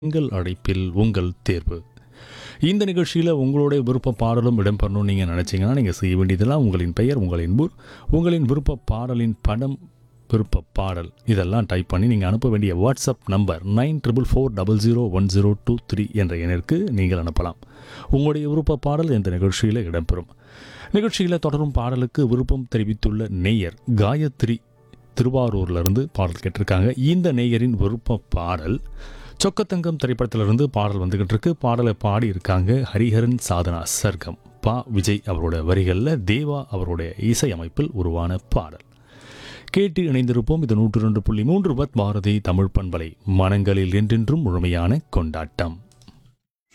உங்கள் அழைப்பில் உங்கள் தேர்வு இந்த நிகழ்ச்சியில் உங்களுடைய விருப்ப பாடலும் இடம்பெறணும்னு நீங்கள் நினச்சிங்கன்னா நீங்கள் செய்ய வேண்டியதெல்லாம் உங்களின் பெயர் உங்களின் ஊர் உங்களின் விருப்ப பாடலின் படம் விருப்ப பாடல் இதெல்லாம் டைப் பண்ணி நீங்கள் அனுப்ப வேண்டிய WhatsApp number nine triple four double zero one zero two three என்ற எண்ணிற்கு நீங்கள் அனுப்பலாம் உங்களுடைய விருப்ப பாடல் இந்த நிகழ்ச்சியில் இடம்பெறும் நிகழ்ச்சியில் தொடரும் பாடலுக்கு விருப்பம் தெரிவித்துள்ள நேயர் காயத்ரி திருவாரூர்லேருந்து பாடல் கேட்டிருக்காங்க இந்த நேயரின் விருப்ப பாடல் சொக்கத்தங்கம் திரைப்படத்திலிருந்து பாடல் வந்துகிட்டு இருக்கு பாடலை பாடி இருக்காங்க ஹரிஹரன் சாதனா சர்க்கம் பா விஜய் அவரோட வரிகளில் தேவா அவருடைய இசையமைப்பில் உருவான பாடல் கேட்டு இணைந்திருப்போம் இது நூற்று ரெண்டு புள்ளி மூன்று பத் பாரதி தமிழ் பண்பலை மனங்களில் என்றென்றும் முழுமையான கொண்டாட்டம்